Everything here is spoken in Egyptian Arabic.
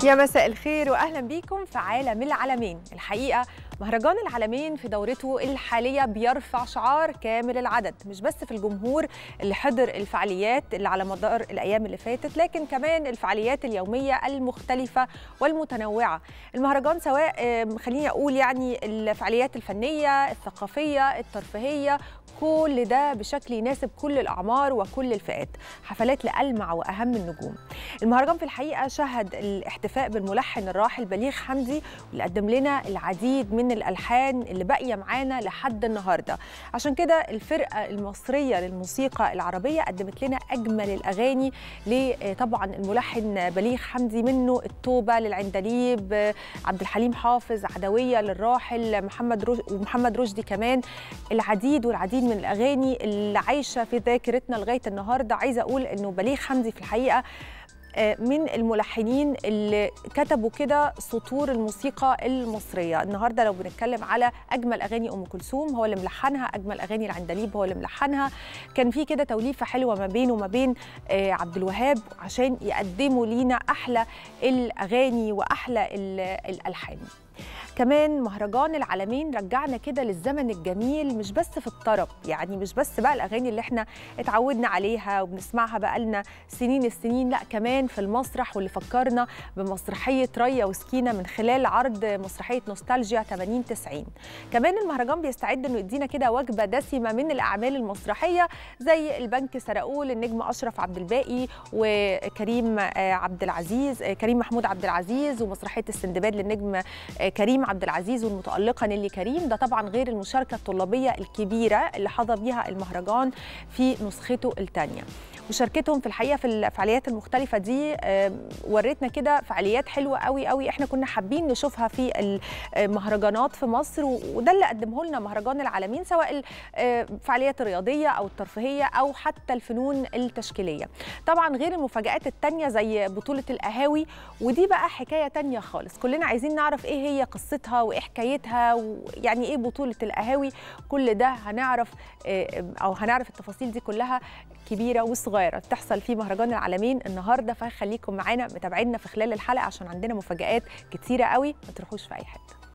يا مساء الخير واهلا بيكم في عالم العالمين الحقيقه مهرجان العالمين في دورته الحاليه بيرفع شعار كامل العدد مش بس في الجمهور اللي حضر الفعاليات اللي على مدار الايام اللي فاتت لكن كمان الفعاليات اليوميه المختلفه والمتنوعه المهرجان سواء آم، خليني اقول يعني الفعاليات الفنيه الثقافيه الترفيهيه كل ده بشكل يناسب كل الاعمار وكل الفئات حفلات لألمع واهم النجوم المهرجان في الحقيقه شهد الاحتفاء بالملحن الراحل بليغ حمدي واللي قدم لنا العديد من الالحان اللي باقيه معانا لحد النهارده عشان كده الفرقه المصريه للموسيقى العربيه قدمت لنا اجمل الاغاني لطبعا الملحن بليغ حمدي منه التوبه للعندليب عبد الحليم حافظ عدويه للراحل محمد رش... ومحمد رشدي كمان العديد والعديد من الاغاني اللي عايشه في ذاكرتنا لغايه النهارده عايزه اقول انه بليغ حمدي في الحقيقه آه، من الملحنين اللي كتبوا كده سطور الموسيقى المصريه النهارده لو بنتكلم على اجمل اغاني ام كلثوم هو اللي ملحنها اجمل اغاني العندليب هو اللي ملحنها كان في كده توليفه حلوه ما بينه وما بين آه، عبد الوهاب عشان يقدموا لينا احلى الاغاني واحلى ال- الالحان كمان مهرجان العالمين رجعنا كده للزمن الجميل مش بس في الطرب يعني مش بس بقى الاغاني اللي احنا اتعودنا عليها وبنسمعها بقالنا سنين السنين لا كمان في المسرح واللي فكرنا بمسرحيه ريا وسكينه من خلال عرض مسرحيه نوستالجيا 80 90 كمان المهرجان بيستعد انه يدينا كده وجبه دسمه من الاعمال المسرحيه زي البنك سرقوه للنجم اشرف عبد الباقي وكريم آه، عبد العزيز آه، كريم محمود عبد العزيز ومسرحيه السندباد للنجم آه، كريم عبد العزيز والمتألقة نيلي كريم ده طبعا غير المشاركة الطلابية الكبيرة اللي حظى بيها المهرجان في نسخته الثانية مشاركتهم في الحقيقه في الفعاليات المختلفه دي آم، ورتنا كده فعاليات حلوه قوي قوي احنا كنا حابين نشوفها في المهرجانات في مصر و- وده اللي قدمه لنا مهرجان العالمين سواء الفعاليات الرياضيه او الترفيهيه او حتى الفنون التشكيليه طبعا غير المفاجات التانية زي بطوله القهاوي ودي بقى حكايه تانية خالص كلنا عايزين نعرف ايه هي قصتها وايه حكايتها ويعني ايه بطوله القهاوي كل ده هنعرف آه، او هنعرف التفاصيل دي كلها كبيره وصغيره بتحصل في مهرجان العالمين النهارده فخليكم معانا متابعينا في خلال الحلقه عشان عندنا مفاجآت كتيره قوي ما تروحوش في اي حته